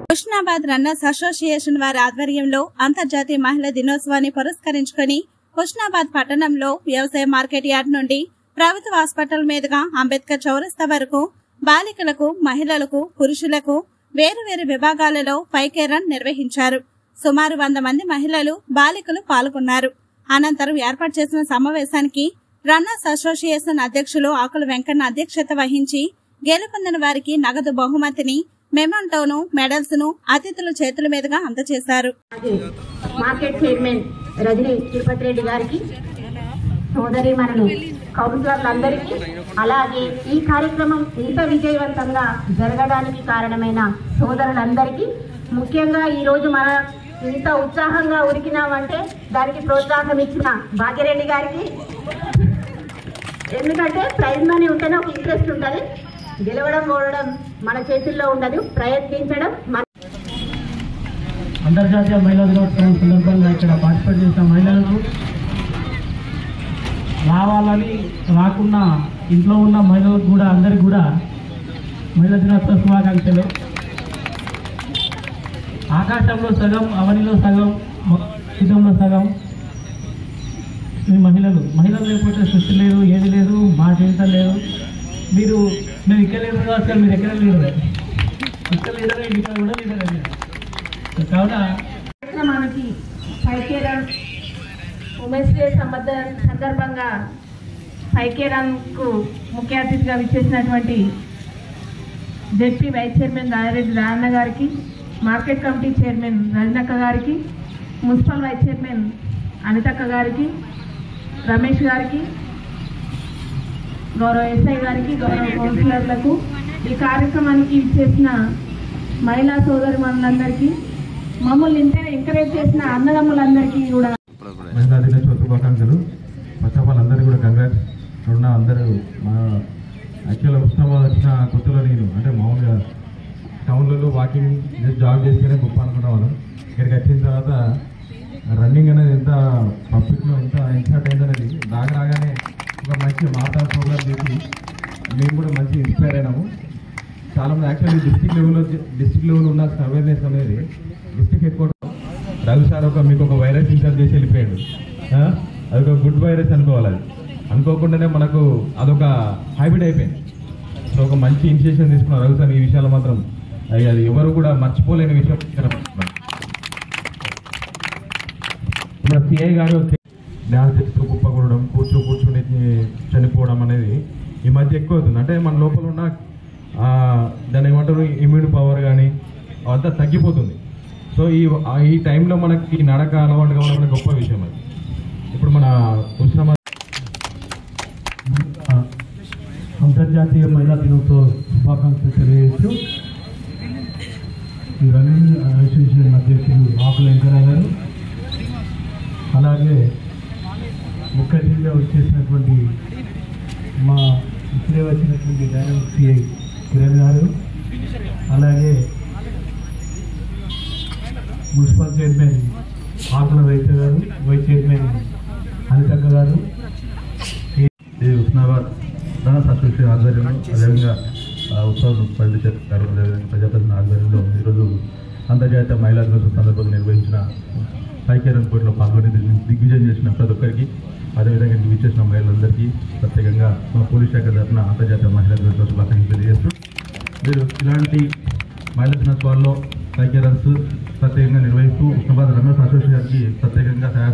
Husnabad runners association వారి ఆధ్వర్యంలో అంతర్జాతీయ మహిళా దినోత్సవాన్ని పురస్కరించుకొని హుస్నాబాద్ పట్టణంలో వ్యవసాయ మార్కెట్ యార్డ్ నుండి ప్రభుత్వ హాస్పిటల్ మీదుగా అంబేద్కర్ చౌరస్తా వరకు బాలికలకు మహిళలకు పురుషులకు వేరువేరు విభాగాలలో పైకే రన్ నిర్వహించారు సుమారు వంద మంది మహిళలు బాలికలు పాల్గొన్నారు అనంతరం ఏర్పాటు చేసిన సమావేశానికి రన్నర్స్ అసోసియేషన్ అధ్యక్షులు ఆకుల వెంకన్న అధ్యక్షత వహించి గెలుపొందిన వారికి నగదు బహుమతిని మెమంటోను మెడల్స్ ను అతిథుల చేతుల మీదుగా అందజేశారు అలాగే మార్కెట్ చైర్మన్ రజని తిరుపతి రెడ్డి గారికి సోదరి మనలు కౌన్సిలర్లందరికీ అలాగే ఈ కార్యక్రమం ఇంత విజయవంతంగా జరగడానికి కారణమైన సోదరులందరికీ ముఖ్యంగా ఈ రోజు మన ఇంత ఉత్సాహంగా ఉరికినామంటే దానికి ప్రోత్సాహం ఇచ్చిన భాగ్యరెడ్డి గారికి ఎందుకంటే ప్రైజ్ మనీ ఉంటేనే ఒక ఇంట్రెస్ట్ ఉంటుంది గెలవడం ఓడడం మన చేతుల్లో ఉండదు ప్రయత్నించడం మన అంతర్జాతీయ మహిళా దినోత్సవం సందర్భంగా ఇక్కడ పార్టిసిపేట్ చేసిన మహిళలకు రావాలని రాకుండా ఇంట్లో ఉన్న మహిళలకు కూడా అందరికి కూడా మహిళా దినోత్సవ శుభాకాంక్షలు ఆకాశంలో సగం అవనిలో సగం మొత్తంలో సగం మీ మహిళలు మహిళలు లేకపోతే సృష్టి లేదు ఏది లేదు మా జీవితం లేదు మీరు మీరు ఇక్కడ లేదు అసలు మీరు ఎక్కడ లేరు ఇక్కడ లేదనే ఇక్కడ కూడా లేదనే కావున కార్యక్రమానికి సైకేరన్ ఉమెన్స్ డే సంబద్ధ సందర్భంగా సైకేరన్కు ముఖ్య అతిథిగా విచ్చేసినటువంటి ZP vice chairman Raya Reddy Rayanna గారికి మార్కెట్ కమిటీ చైర్మన్ రజనక్క గారికి మున్సిపల్ వైస్ చైర్మన్ అనితక్క గారికి రమేష్ గారికి గౌరవ ఎస్ఐ గారికి గౌరవ కౌన్సిలర్లకు ఈ కార్యక్రమానికి ఇచ్చేసిన మహిళా సోదరి మనులందరికీ మమ్మల్ని ఇంత ఎంకరేజ్ చేసిన అన్నదమ్ములందరికీ కూడా మహిళా దినోత్సవ శుభాకాంక్షలు ఫస్ట్ ఆఫ్ ఆల్ అందరికీ కూడా కంగ్రాట్స్ ఉన్న అందరూ మా యాక్చువల్గా ఉస్మాబాద్ వచ్చిన కొత్తలో నేను అంటే మామూలుగా టౌన్లలో వాకింగ్ జస్ట్ జాగ్ చేసుకునే గొప్ప అనుకునే వాళ్ళం ఇక్కడికి వచ్చిన తర్వాత రన్నింగ్ అనేది ఎంత పబ్లిక్లో ఎంత ఇన్సర్ట్ అయింది అనేది రాగా రాగానే ఒక మంచి మాతా ప్రోగ్రామ్ చేసి మేము కూడా మంచి ఇన్స్పైర్ అయినాము చాలా మంది యాక్చువల్లీ డిస్టిక్ లెవెల్లో డిస్టిక్ లెవెల్ ఉండాల్సిన అవేర్నెస్ అనేది district head quarter Ravi sir ఒక మీకు ఒక వైరస్ ఇన్స్టాల్ చేసి వెళ్ళిపోయాడు ఆ? అదొక గుడ్ వైరస్ అనుకోవాలి అది అనుకోకుండానే మనకు అదొక హ్యాబిట్ అయిపోయింది సో ఒక మంచి ఇనిషియేషన్ తీసుకున్న రవి సార్ ఈ విషయాలు మాత్రం అది అది ఎవరు కూడా మర్చిపోలేని విషయం మన సిఐ గారు డ్యాన్స్ చేస్తూ కుప్పకూడడం కూర్చో కూర్చుని చనిపోవడం అనేది ఈ మధ్య ఎక్కువ అవుతుంది అంటే మన లోపల ఉన్న ఆ, దాన్ని ఏమంటారు ఇమ్యూన్ పవర్ కానీ అదంతా తగ్గిపోతుంది సో ఈ ఆ ఈ టైంలో మనకి ఈ నడక అలవాటు కావడం అనేది గొప్ప విషయం అది ఇప్పుడు మన ఉష్ణమ అంతర్జాతీయ మహిళా దినోత్సవ శుభాకాంక్షలు తెలియజేస్తూ ఈ రన్నింగ్ అసోసియేషన్ అధ్యక్షులు ఆకుల వెంకయ్య గారు అలాగే ముఖ్య అతిథిగా వచ్చేసినటువంటి మా ఇప్పుడే వచ్చినటువంటి డైరెక్టర్ సిఐ కిరణ్ గారు అలాగే మున్సిపల్ చైర్మన్ ఆకుల రైతు గారు వైస్ చైర్మన్ అనితక్క గారు ఇది ఉస్నాబాద్ రన్నర్స్ అసోసియేషన్ ఆధ్వర్యంలో అదేవిధంగా ఆ, ఉత్సవ పండిత గారు అదేవిధంగా ప్రజాప్రతినిధి ఆధ్వర్యంలో ఈరోజు అంతర్జాతీయ మహిళా దినోత్సవం సందర్భంగా నిర్వహించిన సైకేరం కోర్టులో పాల్గొని దిగ్- దిగ్విజయం చేసిన ప్రతి ఒక్కరికి అదేవిధంగా ఇంటికి విచ్చేసిన మహిళలందరికీ ప్రత్యేకంగా మా పోలీస్ శాఖ తరఫున అంతర్జాతీయ మహిళా దినోత్సవ శుభాకాంక్షలు తెలియజేస్తూ మీరు ఇలాంటి మహిళా దినోత్సవాల్లో సైకేరన్స్ ప్రత్యేకంగా నిర్వహిస్తూ ఉస్మాబాద్ రన్నర్స్ అసోసియేషన్కి ప్రత్యేకంగా